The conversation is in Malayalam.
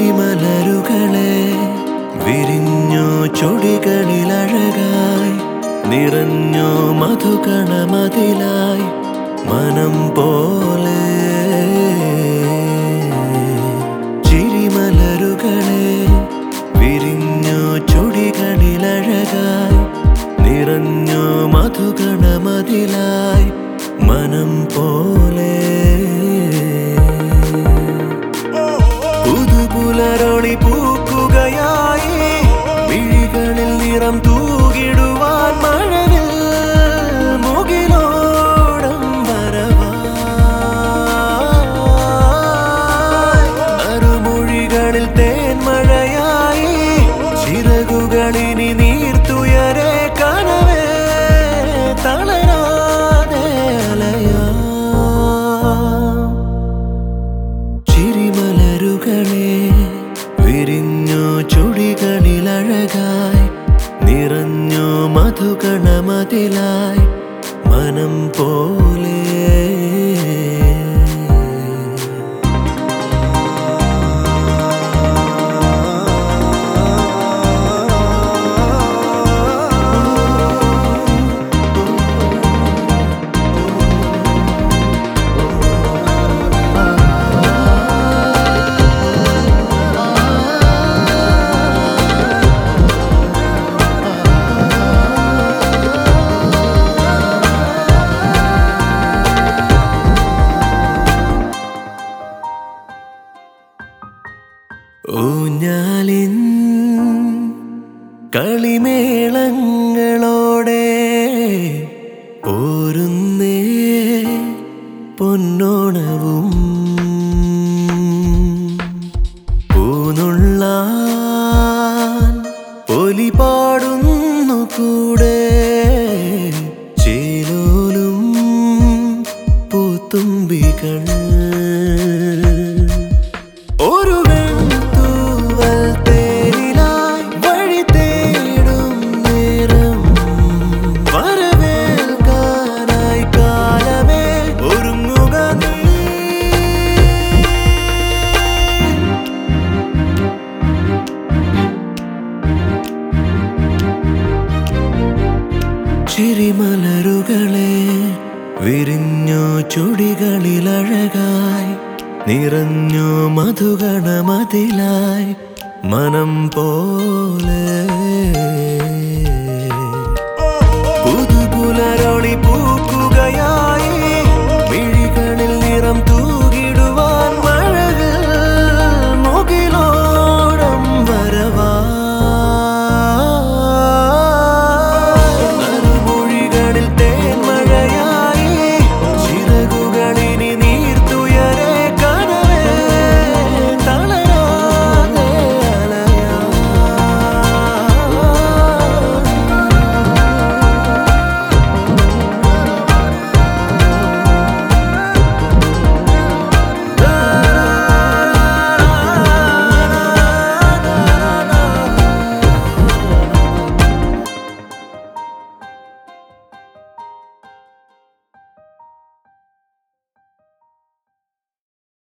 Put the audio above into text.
ചിരിമലരുകളെ വിരിഞ്ഞോ ചൊടികളിലഴകായി നിറഞ്ഞോ മധുകണമതിലായി മനം പോലെ ചിരിമലരുകളെ വിരിഞ്ഞോ ചൊടികളിലഴകായി നിറഞ്ഞോ മധുകണമതിലായി മനം പോലെ പുതുപുലരൊളി പൂക്കുകയായി വിഴികളിൽ നിറം തൂകിടുവാൻ മഴവിൽ മുകിലോടം വരവായി അരുമൊഴികളിൽ തേൻമഴയായി ചിറകുകളിനി നീർത്തുയരെ കനവേ തളരാതെ അലയാ ചിരിമലരുകളെ വിരിഞ്ഞോ ചുടികളിലഴകായി നിറഞ്ഞോ മധുകണമതിലായി മനം പോലെ ഊഞ്ഞാലിൻ കളിമേളങ്ങളോടെ പോരുന്നേ പൊന്നോണവും പൂനുള്ളാൻ ഒലി പാടുന്നു കൂടെ ചേലോലും പൂത്തുമ്പികൾ ഒരു വെൺതൂവൽ തേനിലായി വഴി തേടും നേരം വരവേൽക്കാനായി കാലമേ ഒരുങ്ങുക നീ ചിരിമലരുകളെ വിരിഞ്ഞോ ചുടികളിലഴകായി നിറഞ്ഞോ മധുഗണമതിലായി മനം പോലെ